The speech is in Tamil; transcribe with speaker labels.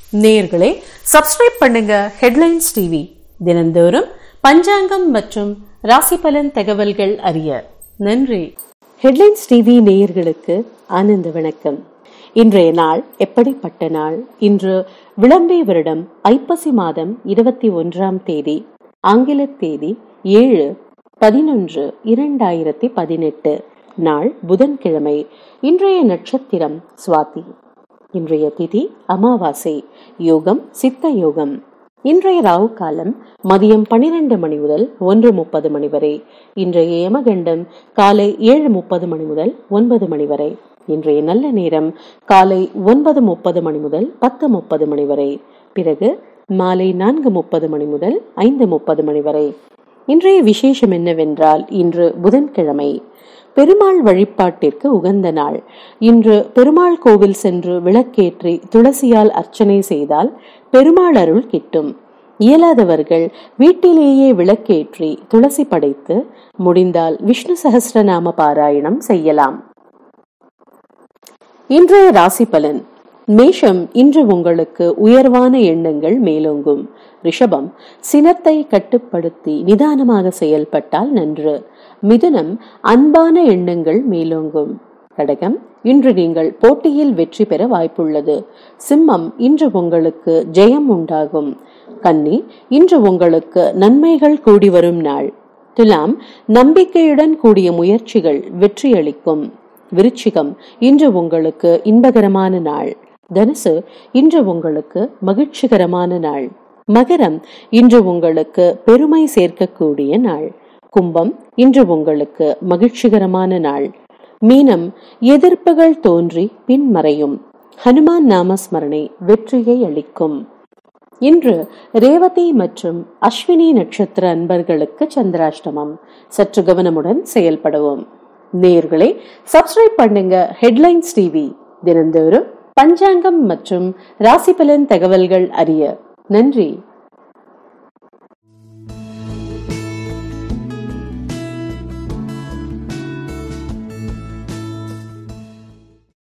Speaker 1: நேயர்களே சப்ஸ்கிரைப் பண்ணுங்க ஹெட்லைன்ஸ் டிவி தினந்தோறும் பஞ்சாங்கம் மற்றும் ராசி பலன் தகவல்கள் அறிய நன்றி ஹெட்லைன்ஸ் டிவி நேயர்களுக்கு ஆனந்த வணக்கம் இன்றைய நாள் எப்படிப்பட்ட நாள் இன்று விளம்பே வருடம் ஐப்பசி மாதம் இருபத்தி ஒன்றாம் தேதி ஆங்கில தேதி ஏழு பதினொன்று இரண்டாயிரத்தி பதினெட்டு நாள் புதன்கிழமை இன்றைய நட்சத்திரம் சுவாதி இன்றைய திதி அமாவாசை யோகம் சித்த யோகம் இன்றைய ராவு காலம் மதியம் பனிரெண்டு மணி முதல் ஒன்று முப்பது மணி வரை இன்றைய யமகண்டம் காலை ஏழு முப்பது மணி முதல் ஒன்பது மணி வரை இன்றைய நல்ல நேரம் காலை ஒன்பது முப்பது மணி முதல் பத்து முப்பது மணி வரை பிறகு மாலை நான்கு முப்பது மணி முதல் ஐந்து முப்பது மணி வரை இன்றைய விசேஷம் என்னவென்றால் இன்று புதன்கிழமை பெருமாள் வழிபாட்டிற்கு உகந்த நாள் இன்று பெருமாள் கோவில் சென்று விளக்கேற்றி துளசியால் அர்ச்சனை செய்தால் பெருமாள் அருள் கிட்டும் இயலாதவர்கள் வீட்டிலேயே விளக்கேற்றி துளசி படைத்து முடிந்தால் விஷ்ணு சகஸ்ரநாம பாராயணம் செய்யலாம் இன்றைய ராசி பலன் மேஷம் இன்று உங்களுக்கு உயர்வான எண்ணங்கள் மேலோங்கும் ரிஷபம் சினத்தை கட்டுப்படுத்தி நிதானமாக செயல்பட்டால் நன்று மிதுனம் அன்பான எண்ணங்கள் மேலோங்கும் கடகம் இன்று நீங்கள் போட்டியில் வெற்றி பெற வாய்ப்புள்ளது சிம்மம் இன்று உங்களுக்கு ஜெயம் உண்டாகும் கன்னி இன்று உங்களுக்கு நன்மைகள் கூடி வரும் நாள் துலாம் நம்பிக்கையுடன் கூடிய முயற்சிகள் வெற்றியளிக்கும் விருச்சிகம் இன்று உங்களுக்கு இன்பகரமான நாள் தனுசு இன்று உங்களுக்கு மகிழ்ச்சிகரமான நாள் மகரம் இன்று உங்களுக்கு பெருமை சேர்க்கக்கூடிய நாள் கும்பம் இன்று உங்களுக்கு மகிழ்ச்சிகரமான நாள் மீனம் எதிர்ப்புகள் தோன்றி பின்மறையும் ஹனுமான் நாமஸ்மரணை வெற்றியை அளிக்கும் இன்று ரேவதி மற்றும் அஸ்வினி நட்சத்திர அன்பர்களுக்கு சந்திராஷ்டமம் சற்று கவனமுடன் செயல்படுவோம் நேயர்களே சப்ஸ்கிரைப் பண்ணுங்க ஹெட்லைன்ஸ் டிவி தினந்தோறும் பஞ்சாங்கம் மற்றும் ராசி பலன் தகவல்கள் அறிய நன்றி